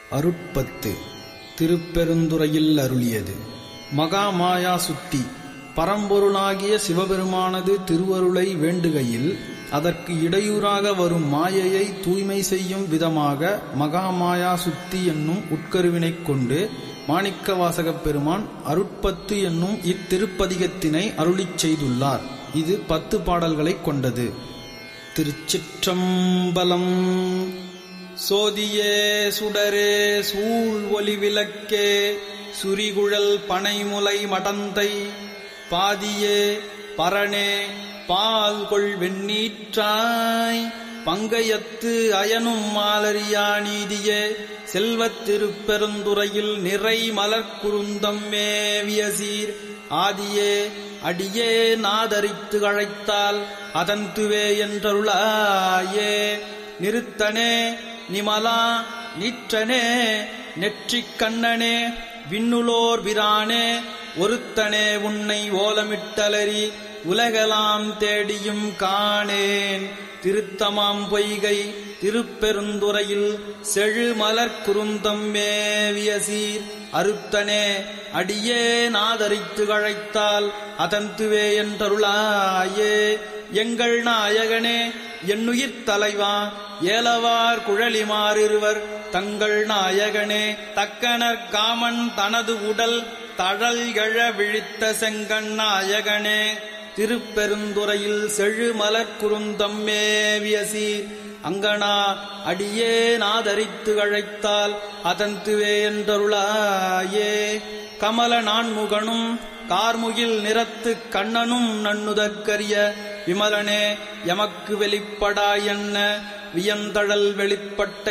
அருட்பத்து திருப்பெருந்துறையில் அருளியது மகாமாயா சுத்தி பரம்பொருளாகிய சிவபெருமானது திருவருளை வேண்டுகையில் அதற்கு இடையூறாக வரும் மாயையை தூய்மை செய்யும் விதமாக மகாமாயா சுத்தி என்னும் உட்கருவினைக் கொண்டு மாணிக்கவாசகப் பெருமான் அருட்பத்து என்னும் இத்திருப்பதிகத்தினை அருளிச் செய்துள்ளார் இது பத்து பாடல்களைக் கொண்டது திருச்சிற்றம்பலம் சோதியே சுடரே சூழ் ஒளி விளக்கே சுரிகுழல் பனைமுலை மடந்தை பாதியே பரணே பால் கொள் வெண்ணீற்றாய் பங்கயத்து அயனும் மாலரியா நீதியே செல்வத் திருப்பெருந்துறையில் நிறை மலர்க்குருந்தம் மேவிய சீர் ஆதியே அடியே நாதரித்து அழைத்தால் அதன்துவே என்றருளாயே நிறுத்தனே நிமலா நீற்றனே நெற்றிக் கண்ணனே விண்ணுளோர் பிரானே ஒருத்தனே உன்னை ஓலமிட்டலறி உலகலாம் தேடியும் காணேன் திருத்தமாம் பொய்கை திருப்பெருந்துறையில் செழு மலர் குருந்தம் மேவிய சீர் அறுத்தனே அடியே நாதரித்து அழைத்தால் அதன்துவே என்றருளாயே எங்கள் நாயகனே என்னுயிர் தலைவா ஏலவார் குழலிமாறிருவர் தங்கள் நாயகனே தக்கனர் காமன் தனது உடல் தழல் எழ விழித்த செங்கண் நாயகனே திருப்பெருந்துறையில் செழு மலர் குருந்தம் மேவிய சீர் அங்கனா அடியே நாதரித்து அழைத்தால் அதன்துவே என்றருளாயே கமல நான்முகனும் கார்முகில் நிறத்து கண்ணனும் நன்னுதற்கரிய விமலனே எமக்கு வெளிப்படா என்ன வியந்தழல் வெளிப்பட்ட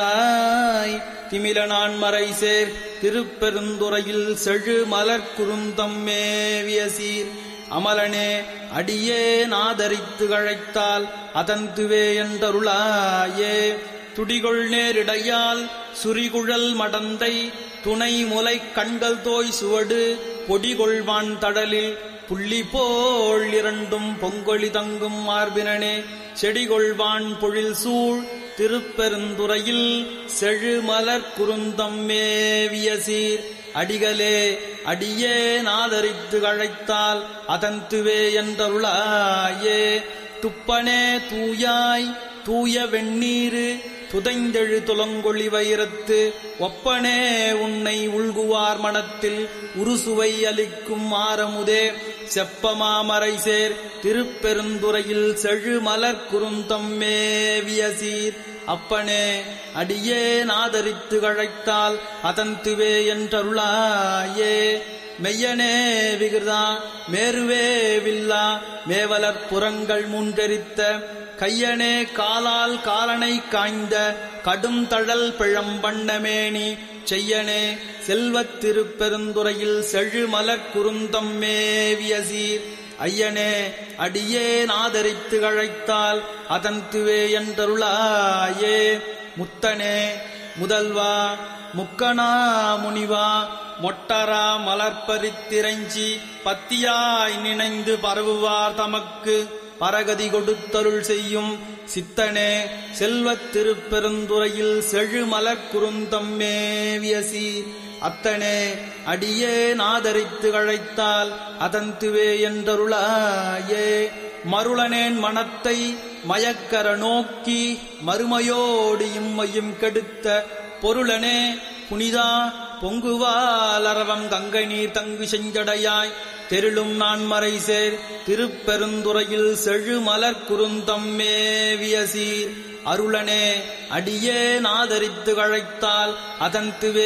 எந்தாய் திமில நான்மறை சேர் திருப்பெருந்துறையில் செழு மலர் குருந்தம் மேவிய சீர் அமலனே அடியே நாதரித்து அழைத்தால் அதன்துவே என்றருளாயே துடிகொள் நேரிடையால் சுரிகுழல் மடந்தை துணை முலை கண்கள் தோய் சுவடு பொடிகொள்வான் தடலில் புள்ளி போல் இரண்டும் பொங்கொழி தங்கும் மார்பினனே செடிகொள்வான் பொழில் சூழ் திருப்பெருந்துறையில் செழு மலர் குருந்தம் மேவிய சீர் அடிகளே அடியே நாதரித்து அழைத்தால் அதன்துவே என்றருளாயே துப்பனே தூயாய் தூய வெண்ணீரு துதைந்தெழு துலங்கொழி வைரத்து ஒப்பனே உன்னை உள்குவார் மனத்தில் உருசுவை அளிக்கும் ஆரமுதே செப்பமாமரை சேர் திருப்பெருந்துறையில் செழு மலர் குருந்தம் மேவிய சீர் அப்பனே அடியே நாதரித்து அழைத்தால் அதன்துவே என்றருளாயே மெய்யனே விகிருதா மேருவே வில்லா மேவலர் புறங்கள் மூன்றெரித்த கையனே காலால் காலனை காய்ந்த கடும் தழல் பிழம்பண்ணமேனி செய்யனே செல்வத் திருப்பெருந்துறையில் செழு மலர் குருந்தம் மேவிய சீர் ஐயனே அடியே நாதரித்து அழைத்தால் அதன்துவே என்றருளாயே முத்தனே முதல்வா முக்கணா முனிவா மொட்டரா மலர்பரித்திரைஞ்சி பத்தியாய் நினைந்து பரவுவார் தமக்கு பரகதி கொடுத்தருள் செய்யும் சித்தனே செல்வத் திருப்பெருந்துறையில் செழு மலர்குருந்தம் மேவிய சீர் அத்தனே அடியே நாதரித்து அழைத்தால் அதன்துவே என்றருளாயே மருளனேன் மனத்தை மயக்கர நோக்கி மறுமையோடு இம்மையும் கெடுத்த பொருளனே புனிதா பொங்குவால் அரவம் கங்கை நீர் தங்கு செஞ்சடையாய் தெருளும் நான் மறை சேர் திருப்பெருந்துறையில் செழு மலர் குருந்தம் மேவிய சீர் அருளனே அடியே நாதரித்து அழைத்தால் அதன்துவே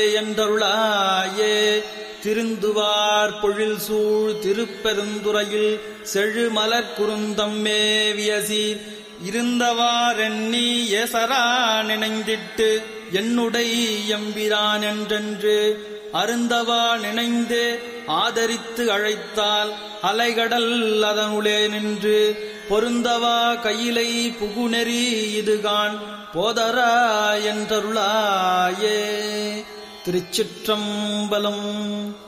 என்றருளாயே திருந்துவார் பொழில் சூழ் திருப்பெருந்துறையில் செழு மலர் குருந்தம் மேவிய சீர் இருந்தவாறெண்ணி ஏசரா நினைந்திட்டு என்னுடை எம்பிரான் என்றென்று அருந்தவா நினைந்து ஆதரித்து அழைத்தால் அலைகடல் அதனுளே நின்று பொருந்தவா கையிலை புகுநெறி இதுகான் போதரா என்றருளாயே திருச்சிற்றம்பலம்